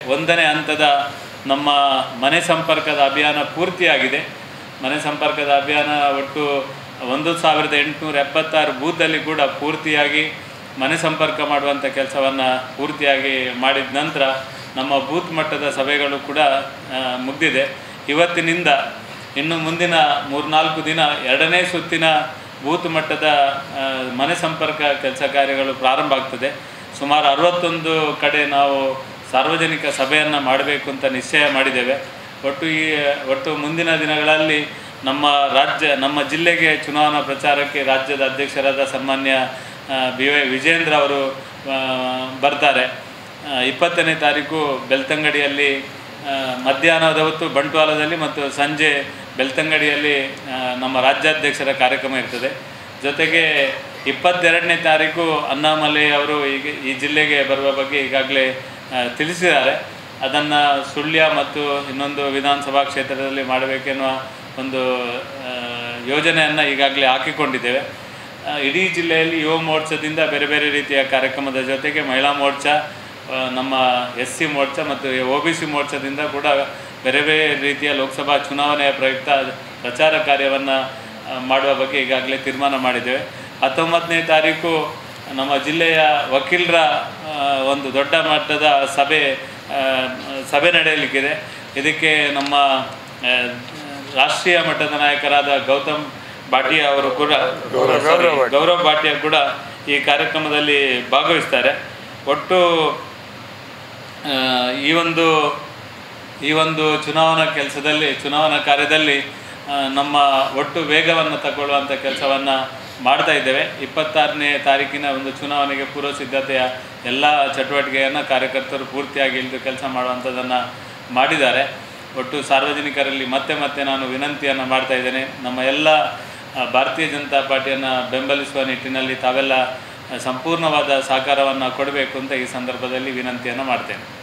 ಒಂದನೇ ಹಂತದ ನಮ್ಮ ಮನೆ ಸಂಪರ್ಕದ ಅಭಿಯಾನ ಪೂರ್ತಿಯಾಗಿದೆ ಮನೆ ಸಂಪರ್ಕದ ಅಭಿಯಾನ ಒಟ್ಟು ಒಂದು ಸಾವಿರದ ಎಂಟುನೂರ ಎಪ್ಪತ್ತಾರು ಬೂತಲ್ಲಿ ಕೂಡ ಪೂರ್ತಿಯಾಗಿ ಮನೆ ಸಂಪರ್ಕ ಮಾಡುವಂಥ ಕೆಲಸವನ್ನು ಪೂರ್ತಿಯಾಗಿ ಮಾಡಿದ ನಂತರ ನಮ್ಮ ಬೂತ್ ಮಟ್ಟದ ಸಭೆಗಳು ಕೂಡ ಆ, ಮುಗಿದಿದೆ ಇವತ್ತಿನಿಂದ ಇನ್ನು ಮುಂದಿನ ಮೂರ್ನಾಲ್ಕು ದಿನ ಎರಡನೇ ಸುತ್ತಿನ ಬೂತ್ ಮಟ್ಟದ ಆ, ಮನೆ ಸಂಪರ್ಕ ಕೆಲಸ ಕಾರ್ಯಗಳು ಪ್ರಾರಂಭ ಆಗ್ತದೆ ಸುಮಾರು ಅರವತ್ತೊಂದು ಕಡೆ ನಾವು ಸಾರ್ವಜನಿಕ ಸಭೆಯನ್ನು ಮಾಡಬೇಕು ಅಂತ ನಿಶ್ಚಯ ಮಾಡಿದ್ದೇವೆ ಒಟ್ಟು ಈ ಒಟ್ಟು ಮುಂದಿನ ದಿನಗಳಲ್ಲಿ ನಮ್ಮ ರಾಜ್ಯ ನಮ್ಮ ಜಿಲ್ಲೆಗೆ ಚುನಾವಣಾ ಪ್ರಚಾರಕ್ಕೆ ರಾಜ್ಯದ ಅಧ್ಯಕ್ಷರಾದ ಸನ್ಮಾನ್ಯ ಆ, ಬಿ ವೈ ವಿಜೇಂದ್ರ ಅವರು ಆ, ಬರ್ತಾರೆ ಆ, ಇಪ್ಪತ್ತನೇ ತಾರೀಕು ಬೆಳ್ತಂಗಡಿಯಲ್ಲಿ ಆ, ಮಧ್ಯಾಹ್ನದ ಹೊತ್ತು ಬಂಟ್ವಾಳದಲ್ಲಿ ಮತ್ತು ಸಂಜೆ ಬೆಳ್ತಂಗಡಿಯಲ್ಲಿ ಆ, ನಮ್ಮ ರಾಜ್ಯಾಧ್ಯಕ್ಷರ ಕಾರ್ಯಕ್ರಮ ಇರ್ತದೆ ಜೊತೆಗೆ ಇಪ್ಪತ್ತೆರಡನೇ ತಾರೀಕು ಅಣ್ಣಾಮಲೈ ಅವರು ಈಗ ಈ ಜಿಲ್ಲೆಗೆ ಬರುವ ಬಗ್ಗೆ ಈಗಾಗಲೇ ಆ, ತಿಳಿಸಿದ್ದಾರೆ ಅದನ್ನು ಸುಳ್ಯ ಮತ್ತು ಇನ್ನೊಂದು ವಿಧಾನಸಭಾ ಕ್ಷೇತ್ರದಲ್ಲಿ ಮಾಡಬೇಕೆನ್ನುವ ಒಂದು ಆ, ಯೋಜನೆಯನ್ನು ಈಗಾಗಲೇ ಹಾಕಿಕೊಂಡಿದ್ದೇವೆ ಆ, ಇಡೀ ಜಿಲ್ಲೆಯಲ್ಲಿ ಯುವ ಮೋರ್ಚಾದಿಂದ ಬೇರೆ ಬೇರೆ ರೀತಿಯ ಕಾರ್ಯಕ್ರಮದ ಜೊತೆಗೆ ಮಹಿಳಾ ಮೋರ್ಚಾ ಆ, ನಮ್ಮ ಎಸ್ ಸಿ ಮೋರ್ಚಾ ಮತ್ತು ಒ ಬಿ ಸಿ ಮೋರ್ಚಾದಿಂದ ಕೂಡ ಬೇರೆ ಬೇರೆ ರೀತಿಯ ಲೋಕಸಭಾ ಚುನಾವಣೆಯ ಪ್ರಯುಕ್ತ ಪ್ರಚಾರ ಕಾರ್ಯವನ್ನು ಮಾಡುವ ಬಗ್ಗೆ ಈಗಾಗಲೇ ತೀರ್ಮಾನ ಮಾಡಿದ್ದೇವೆ ಹತ್ತೊಂಬತ್ತನೇ ತಾರೀಕು ನಮ್ಮ ಜಿಲ್ಲೆಯ ವಕೀಲರ ಆ, ಒಂದು ದೊಡ್ಡ ಮಟ್ಟದ ಸಭೆ ಆ, ಸಭೆ ನಡೆಯಲಿಕ್ಕಿದೆ ಇದಕ್ಕೆ ನಮ್ಮ ಆ, ರಾಷ್ಟ್ರೀಯ ಮಟ್ಟದ ನಾಯಕರಾದ ಗೌತಮ್ ಭಾಟಿಯಾ ಅವರು ಕೂಡ sorry, ಗೌರವ್ ಭಾಟಿಯಾ ಕೂಡ ಈ ಕಾರ್ಯಕ್ರಮದಲ್ಲಿ ಭಾಗವಹಿಸ್ತಾರೆ ಒಟ್ಟು ಆ, ಈ ಒಂದು ಈ ಒಂದು ಚುನಾವಣಾ ಕೆಲಸದಲ್ಲಿ ಚುನಾವಣಾ ಕಾರ್ಯದಲ್ಲಿ ಆ, ನಮ್ಮ ಒಟ್ಟು ವೇಗವನ್ನು ತಗೊಳ್ಳುವಂಥ ಕೆಲಸವನ್ನು ಮಾಡ್ತಾ ಇದ್ದೇವೆ ಇಪ್ಪತ್ತಾರನೇ ತಾರೀಕಿನ ಒಂದು ಚುನಾವಣೆಗೆ ಪೂರ್ವ ಸಿದ್ಧತೆಯ ಎಲ್ಲ ಚಟುವಟಿಕೆಯನ್ನು ಕಾರ್ಯಕರ್ತರು ಪೂರ್ತಿಯಾಗಿ ಇಳಿದು ಕೆಲಸ ಮಾಡುವಂಥದ್ದನ್ನು ಮಾಡಿದ್ದಾರೆ ಒಟ್ಟು ಸಾರ್ವಜನಿಕರಲ್ಲಿ ಮತ್ತೆ ಮತ್ತೆ ನಾನು ವಿನಂತಿಯನ್ನು ಮಾಡ್ತಾ ಇದ್ದೇನೆ ನಮ್ಮ ಎಲ್ಲ ಆ, ಭಾರತೀಯ ಜನತಾ ಪಾರ್ಟಿಯನ್ನು ಬೆಂಬಲಿಸುವ ನಿಟ್ಟಿನಲ್ಲಿ ತಾವೆಲ್ಲ ಆ, ಸಂಪೂರ್ಣವಾದ ಸಹಕಾರವನ್ನು ಕೊಡಬೇಕು ಅಂತ ಈ ಸಂದರ್ಭದಲ್ಲಿ ವಿನಂತಿಯನ್ನು ಮಾಡ್ತೇನೆ